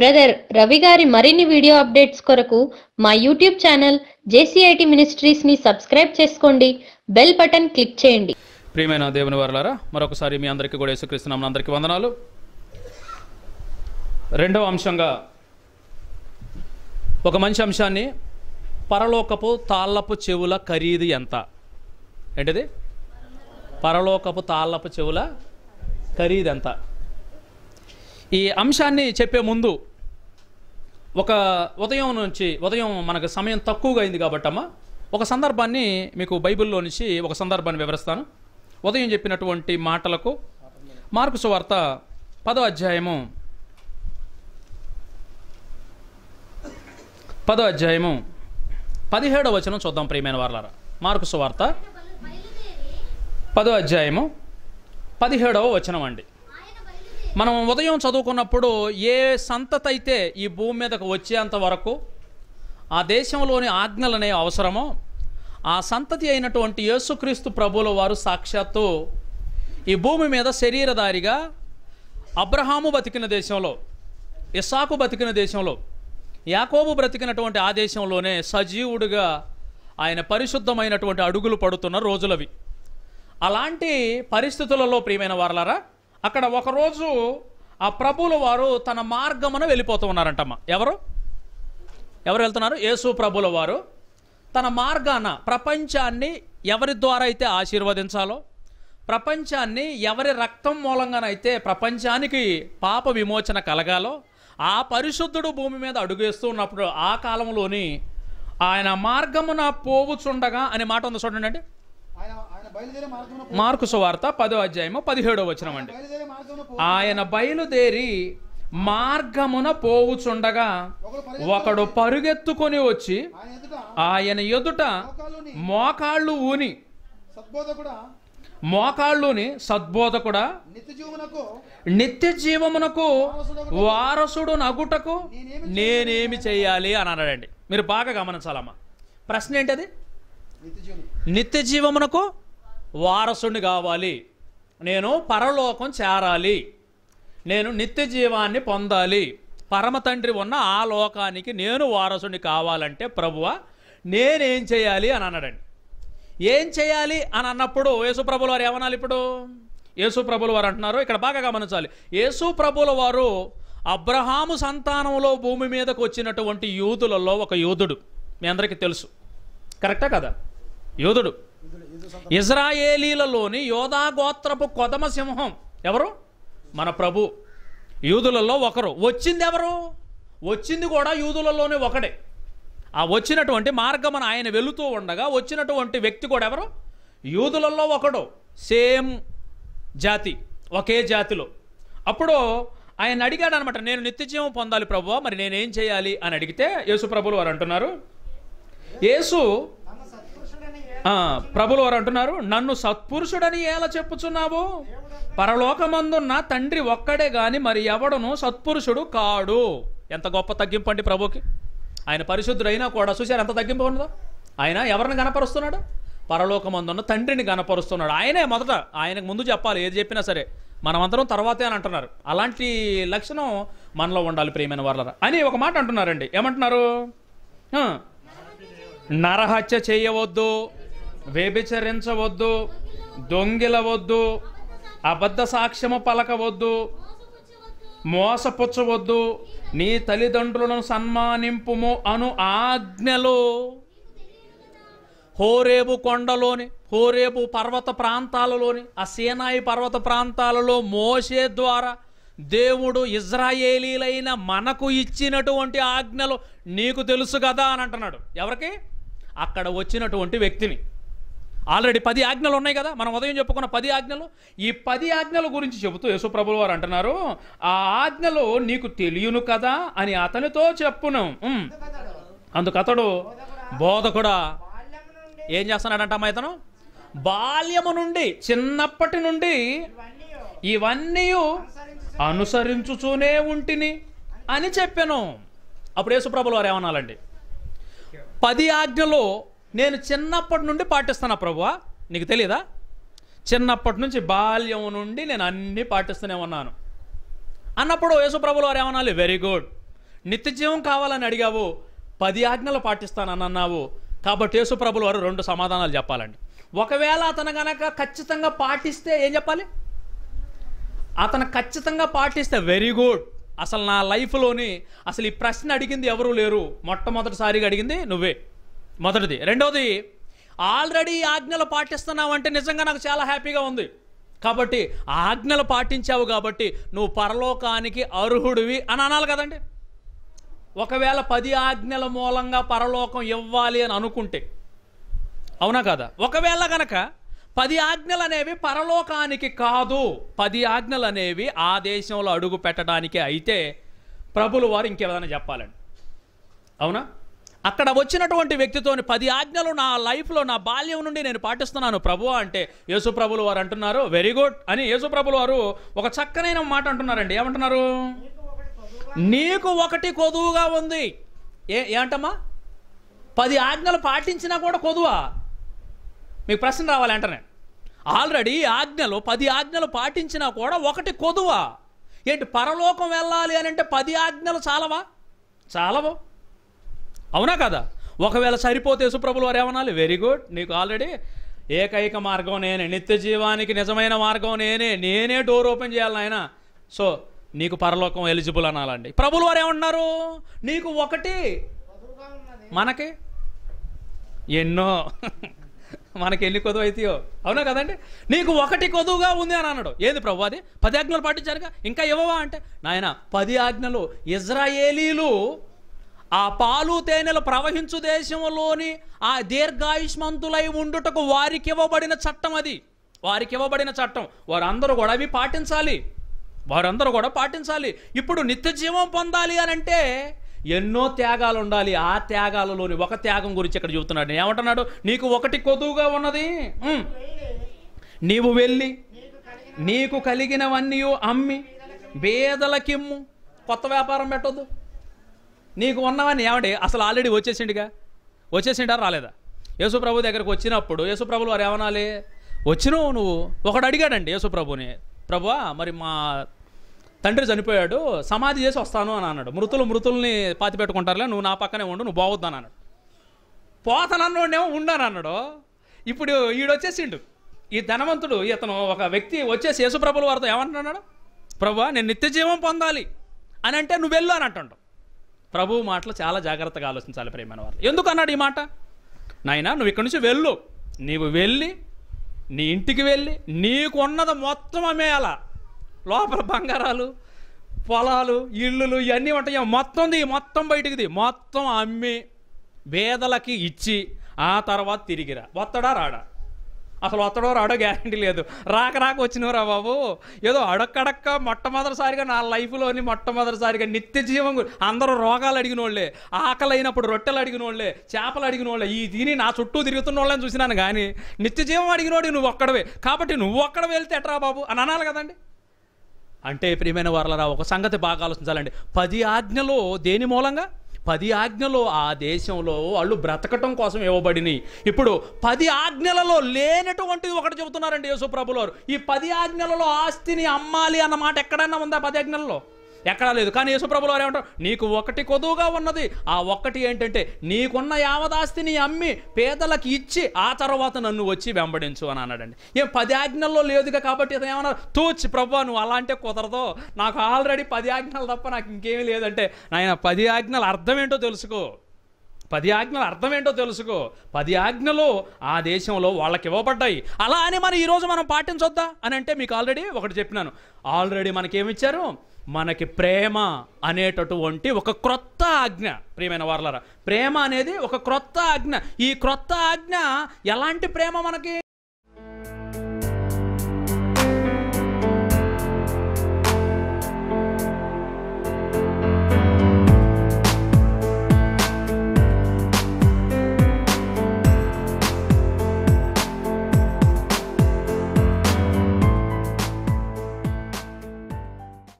Brother Ravi గారి మరిన్ని video updates కొరకు మా యూట్యూబ్ ఛానల్ జేసీఐటి మినిస్ట్రీస్ ని సబ్స్క్రైబ్ చేసుకోండి బెల్ బటన్ క్లిక్ చేయండి ప్రియమైన దేవుని వారలారా మరొకసారి మీ అందరికీ కూడా యేసుక్రీస్తున్నాం అందరికీ వందనాలు రెండవ అంశంగా ఒక మంచి అంశాన్ని పరలోకపు తాళ్ళపు చెవుల ఖరీదు ఎంత ఏంటిది పరలోకపు తాళ్ళపు చెవుల ఖరీదు ఎంత ఈ అంశాన్ని చెప్పే ముందు ఒక ఉదయం నుంచి ఉదయం మనకు సమయం తక్కువగా అయింది కాబట్టమ్మా ఒక సందర్భాన్ని మీకు బైబిల్లో నుంచి ఒక సందర్భాన్ని వివరిస్తాను ఉదయం చెప్పినటువంటి మాటలకు మార్కు సువార్త పదో అధ్యాయము పదో అధ్యాయము పదిహేడవ వచనం చూద్దాం ప్రియమైన వారలారా మార్కు సువార్త పదో అధ్యాయము పదిహేడవ వచనం అండి మనం ఉదయం చదువుకున్నప్పుడు ఏ సంతతి అయితే ఈ భూమి మీదకు వచ్చేంత వరకు ఆ దేశంలోని ఆజ్ఞలనే అవసరమో ఆ సంతతి అయినటువంటి యేసుక్రీస్తు ప్రభుల వారు సాక్షాత్తు ఈ భూమి మీద శరీరధారిగా అబ్రహాము బతికిన దేశంలో ఇసాకు బతికిన దేశంలో యాకోబు బ్రతికినటువంటి ఆ దేశంలోనే సజీవుడిగా ఆయన పరిశుద్ధమైనటువంటి అడుగులు పడుతున్న రోజులవి అలాంటి పరిస్థితులలో ప్రియమైన వారలారా అక్కడ ఒకరోజు ఆ ప్రభువుల వారు తన మార్గమున వెళ్ళిపోతూ ఉన్నారంటమ్మ ఎవరు ఎవరు వెళ్తున్నారు యేసు ప్రభుల వారు తన మార్గాన ప్రపంచాన్ని ఎవరి ద్వారా అయితే ఆశీర్వదించాలో ప్రపంచాన్ని ఎవరి రక్తం మూలంగానైతే ప్రపంచానికి పాప విమోచన కలగాలో ఆ పరిశుద్ధుడు భూమి మీద అడుగేస్తూ ఉన్నప్పుడు ఆ కాలంలోని ఆయన మార్గమున పోవుచుండగా అనే మాట ఉంది చూడండి అండి ఆయన ఆయన బయలుదేరే మార్గమున పో- మార్కు సువార్త పదో అధ్యాయము పదిహేడో వచనం అండి బయలుదేరే మార్గమున పో- ఆయన బయలుదేరి మార్గమున పోవుచుండగా ఒకడు పరి- ఒకడు పరుగెత్తుకొని వచ్చి ఆయన ఎదుట ఆయన ఎదుట మోకాళ్ళుని మోకాళ్ళు ఊని సద్బోధకుడా మోకాళ్ళుని సద్బోధకుడా నిత్య జీవమునకు నిత్య జీవమునకు వారసుడు నగుటకు నేనేమి చేయాలి అని అన్నాడండి మీరు బాగా గమనించాలమ్మా ప్రశ్న ఏంటది నిత్య జీవనం నిత్య జీవమునకు వారసుని కావాలి నేను పరలోకం చేరాలి నేను నిత్య జీవాన్ని పొందాలి పరమ తండ్రి ఉన్న ఆ లోకానికి నేను వారసుని కావాలంటే ప్రభువ నేనేం చేయాలి అని అన్నాడండి ఏం చేయాలి అని అన్నప్పుడు యేసు ప్రభుల వారు ఏమనాలి ఇప్పుడు యేసు ప్రభుల వారు అంటున్నారు ఇక్కడ బాగా గమనించాలి యేసు ప్రభుల వారు అబ్రహాము సంతానంలో భూమి మీదకు వచ్చినటువంటి యూదులలో ఒక యూదుడు మీ అందరికీ తెలుసు కరెక్టా కదా యోధుడు ఇజ్రాయేలీలలోని యోధా గోత్రపు కొదమ సింహం ఎవరు మన ప్రభు యూదులలో ఒకరు వచ్చింది ఎవరు వచ్చింది కూడా యూదులలోనే ఒకడే ఆ వచ్చినటువంటి మార్గమన ఆయన వెళుతూ ఉండగా వచ్చినటువంటి వ్యక్తి కూడా ఎవరు యూదులలో ఒకడు సేమ్ జాతి ఒకే జాతిలో అప్పుడు ఆయన అడిగాడు అనమాట నేను నిత్యజీవం పొందాలి ప్రభు మరి నేనేం చేయాలి అని అడిగితే యేసు ప్రభులు వారు అంటున్నారు యేసు ఆ, ప్రభులు వారు అంటున్నారు నన్ను సత్పురుషుడని ఎలా చెప్పుచున్నావు పరలోకమందున్న తండ్రి ఒక్కడే గాని మరి ఎవడును సత్పురుషుడు కాడు ఎంత గొప్ప తగ్గింపు అండి ప్రభుకి ఆయన పరిశుద్ధుడైనా కూడా చూశారు ఎంత తగ్గింపు ఉన్నదో ఆయన ఎవరిని గనపరుస్తున్నాడు పరలోకమందున్న తండ్రిని గనపరుస్తున్నాడు ఆయనే మొదట ఆయనకు ముందు చెప్పాలి ఏది చెప్పినా సరే మనమందరం తర్వాతే అని అంటున్నారు అలాంటి లక్షణం మనలో ఉండాలి ప్రియమైన వాళ్ళరా అని ఒక మాట అంటున్నారండి ఏమంటున్నారు ఆ, నరహత్య చేయవద్దు వ్యభిచరించవద్దు దొంగిలవద్దు అబద్ధ సాక్ష్యము పలకవద్దు మోసపుచ్చవద్దు నీ తల్లిదండ్రులను సన్మానింపుము అను ఆజ్ఞలు హోరేబు కొండలోని హోరేబు పర్వత ప్రాంతాలలోని ఆ సీనాయి పర్వత ప్రాంతాలలో మోసే ద్వారా దేవుడు ఇజ్రాయేలీలైన మనకు ఇచ్చినటువంటి ఆజ్ఞలు నీకు తెలుసు కదా అని అంటున్నాడు ఎవరికి అక్కడ వచ్చినటువంటి వ్యక్తిని ఆల్రెడీ పది ఆజ్ఞలు ఉన్నాయి కదా మనం ఉదయం చెప్పుకున్న పది ఆజ్ఞలు ఈ పది ఆజ్ఞల గురించి చెబుతూ యేసుప్రభులు వారు అంటున్నారు ఆ ఆజ్ఞలు నీకు తెలియను కదా అని అతనితో చెప్పును ఉమ్. అందుకు అతడు బోధకుడా ఏం చేస్తున్నాడంట ఇతను బాల్యము నుండి చిన్నప్పటి నుండి ఇవన్నీ అనుసరించుచూనే ఉంటిని అని చెప్పాను అప్పుడు యేసుప్రభులు వారు ఏమనాలండి పది ఆజ్ఞలు నేను చిన్నప్పటి నుండి పాటిస్తున్నా ప్రభువా నీకు తెలియదా చిన్నప్పటి నుంచి బాల్యం నుండి నేను అన్నీ పాటిస్తూనే ఉన్నాను అన్నప్పుడు యేసుప్రభులు వారు ఏమనాలి వెరీ గుడ్ నిత్య జీవం కావాలని అడిగావు పది ఆజ్ఞలు పాటిస్తానని అన్నావు కాబట్టి యేసుప్రభులు వారు రెండు సమాధానాలు చెప్పాలండి ఒకవేళ అతను గనక ఖచ్చితంగా పాటిస్తే ఏం చెప్పాలి అతను ఖచ్చితంగా పాటిస్తే వెరీ గుడ్ అసలు నా లైఫ్లోని అసలు ఈ ప్రశ్న అడిగింది ఎవరు లేరు మొట్టమొదటిసారిగా అడిగింది నువ్వే మొదటిది రెండవది ఆల్రెడీ ఈ ఆజ్ఞలు పాటిస్తున్నావు అంటే నిజంగా నాకు చాలా హ్యాపీగా ఉంది కాబట్టి ఆ ఆజ్ఞలు పాటించావు కాబట్టి నువ్వు పరలోకానికి అర్హుడివి అని అనాలి కదండి ఒకవేళ పది ఆజ్ఞల మూలంగా పరలోకం ఇవ్వాలి అని అనుకుంటే అవునా కదా ఒకవేళ గనక పది ఆజ్ఞలు అనేవి పరలోకానికి కాదు పది ఆజ్ఞలు అనేవి ఆ దేశంలో అడుగు పెట్టడానికి అయితే ప్రభులు వారు ఇంకేదైనా చెప్పాలండి అవునా అక్కడ వచ్చినటువంటి వ్యక్తితోని పది ఆజ్ఞలు నా లైఫ్లో నా బాల్యం నుండి నేను పాటిస్తున్నాను ప్రభు అంటే యేసు ప్రభులు వారు అంటున్నారు వెరీ గుడ్ అని యేసు ప్రభులు వారు ఒక చక్కనైన మాట అంటున్నారండి ఏమంటున్నారు నీకు ఒకటి కొదువుగా ఉంది ఏ ఏంటమ్మా పది ఆజ్ఞలు పాటించినా కూడా కొదువా మీకు ప్రశ్న రావాలి వెంటనే ఆల్రెడీ ఆజ్ఞలు పది ఆజ్ఞలు పాటించినా కూడా ఒకటి కొదువా ఏంటి పరలోకం వెళ్ళాలి అని అంటే పది ఆజ్ఞలు చాలవా చాలవు అవునా కదా ఒకవేళ సరిపోతే సుప్రభులు వారు ఏమనాలి వెరీ గుడ్ నీకు ఆల్రెడీ ఏకైక మార్గం నేనే నిత్య జీవానికి నిజమైన మార్గం నేనే నేనే డోర్ ఓపెన్ చేయాలి ఆయన సో నీకు పరలోకం ఎలిజిబుల్ అనాలండి ప్రభులు వారు ఏమంటున్నారు నీకు ఒకటి మనకి ఎన్నో మనకి ఎన్ని కొదువు అవుతాయో అవునా కదండి నీకు ఒకటి కొదువుగా ఉంది అని అన్నాడు ఏంది ప్రభు అది పది ఆజ్ఞలు పాటించారుగా ఇంకా ఇవ్వవా అంటే నాయన పది ఆజ్ఞలు ఇజ్రాయేలీలు ఆ పాలు తేనెలు ప్రవహించు దేశంలోని ఆ దీర్ఘాయుష్మంతులై ఉండుటకు వారికి ఇవ్వబడిన చట్టం అది వారికి ఇవ్వబడిన చట్టం వారందరూ కూడా అవి పాటించాలి వారందరూ కూడా పాటించాలి ఇప్పుడు నిత్య జీవం పొందాలి అని అంటే ఎన్నో త్యాగాలు ఉండాలి ఆ త్యాగాలలోని ఒక త్యాగం గురించి ఇక్కడ చెబుతున్నాడు ఏమంటున్నాడు నీకు ఒకటి కొదువుగా ఉన్నది ఉమ్. నీవు వెళ్ళి నీకు కలిగినవన్నీ అమ్మి బేదలకిమ్ము కొత్త వ్యాపారం పెట్టొద్దు నీకు ఉన్నవన్నీ ఏమంటే అసలు ఆల్రెడీ వచ్చేసిండిగా వచ్చేసిండా రాలేదా యేసుప్రభు దగ్గరకు వచ్చినప్పుడు యేసుప్రభులు వారు ఏమనాలి వచ్చినావు నువ్వు ఒకడు అడిగాడండి యేసుప్రభుని ప్రభువా మరి మా తండ్రి చనిపోయాడు సమాధి చేసి వస్తాను అని అన్నాడు మృతులు మృతుల్ని పాతి పెట్టుకుంటారులే నువ్వు నా పక్కనే ఉండు నువ్వు బాగుద్దాను అన్నాడు పోతనన్నోడేమో ఉండాను అన్నాడు ఇప్పుడు ఈడొచ్చేసిండు ఈ ధనవంతుడు ఇతను ఒక వ్యక్తి వచ్చేసి యేసుప్రభుల వారితో ఏమంటున్నాడు ప్రభు నేను నిత్య జీవం పొందాలి అని అంటే నువ్వు వెళ్ళు అని అంటాడు ప్రభువు మాటలు చాలా జాగ్రత్తగా ఆలోచించాలి ప్రేమైన వారు ఎందుకు అన్నాడు ఈ మాట నాయనా నువ్వు ఇక్కడి నుంచి వెళ్ళు నీవు వెళ్ళి నీ ఇంటికి వెళ్ళి నీకున్నది మొత్తం అమ్మేయాల లోపల బంగారాలు పొలాలు ఇల్లులు ఇవన్నీ ఉంటాయి మొత్తంది మొత్తం బయటికిది మొత్తం అమ్మి పేదలకి ఇచ్చి ఆ తర్వాత తిరిగిరా వత్తడా రాడా అసలు వత్తడో రాడో గ్యారంటీ లేదు రాక రాక వచ్చినవరా బాబు ఏదో అడక్కడక్క మొట్టమొదటిసారిగా నా లైఫ్లోని మొట్టమొదటిసారిగా నిత్య జీవం గు- అందరూ రోగాలు అడిగిన వాళ్ళే ఆకలి అయినప్పుడు రొట్టెలు అడిగిన వాళ్ళే చేపలు అడిగిన వాళ్ళే ఈ దీని నా చుట్టూ తిరుగుతున్న వాళ్ళని చూసినాను కానీ నిత్య జీవం అడిగినోడి నువ్వు ఒక్కడవే కాబట్టి నువ్వు ఒక్కడ వెళ్తే ఎట్రా బాబు అని అనాలి కదండి అంటే ప్రియమైన వారలరా ఒక సంగతి బాగా ఆలోచించాలండి పది ఆజ్ఞలు దేని మూలంగా పది ఆజ్ఞలు ఆ దేశంలో వాళ్ళు బ్రతకటం కోసం ఇవ్వబడినాయి ఇప్పుడు పది ఆజ్ఞలలో లేనటువంటిది ఒకటి చెబుతున్నారండి యేసుప్రభులు వారు ఈ పది ఆజ్ఞలలో ఆస్తిని అమ్మాలి అన్న మాట ఎక్కడన్నా ఉందా పది ఆజ్ఞలలో ఎక్కడా లేదు కానీ యేసుప్రభులు వారు ఏమంటారు నీకు ఒకటి కొదువుగా ఉన్నది ఆ ఒక్కటి ఏంటంటే నీకున్న యావదాస్తిని అమ్మి పేదలకు ఇచ్చి ఆ తర్వాత నన్ను వచ్చి వెంబడించు అని అన్నాడండి ఏం పది ఆజ్ఞల్లో లేదుగా కాబట్టి ఇతను ఏమన్నా తూచి ప్రభు నువ్వు అలా అంటే కుదరదు నాకు ఆల్రెడీ పది ఆజ్ఞలు తప్ప నాకు ఇంకేమీ లేదంటే నాయన పది ఆజ్ఞల అర్థం ఏంటో తెలుసుకో పది ఆజ్ఞల అర్థం ఏంటో తెలుసుకో పది ఆజ్ఞలు ఆ దేశంలో వాళ్ళకి ఇవ్వబడ్డాయి అలా అని మనం ఈరోజు మనం పాటించొద్దా అని అంటే మీకు ఆల్రెడీ ఒకటి చెప్పినాను ఆల్రెడీ మనకేమిచ్చారు మనకి ప్రేమ అనేటటువంటి ఒక క్రొత్త ఆజ్ఞ ప్రియమైన వారలరా ప్రేమ అనేది ఒక క్రొత్త ఆజ్ఞ ఈ క్రొత్త ఆజ్ఞ ఎలాంటి ప్రేమ మనకి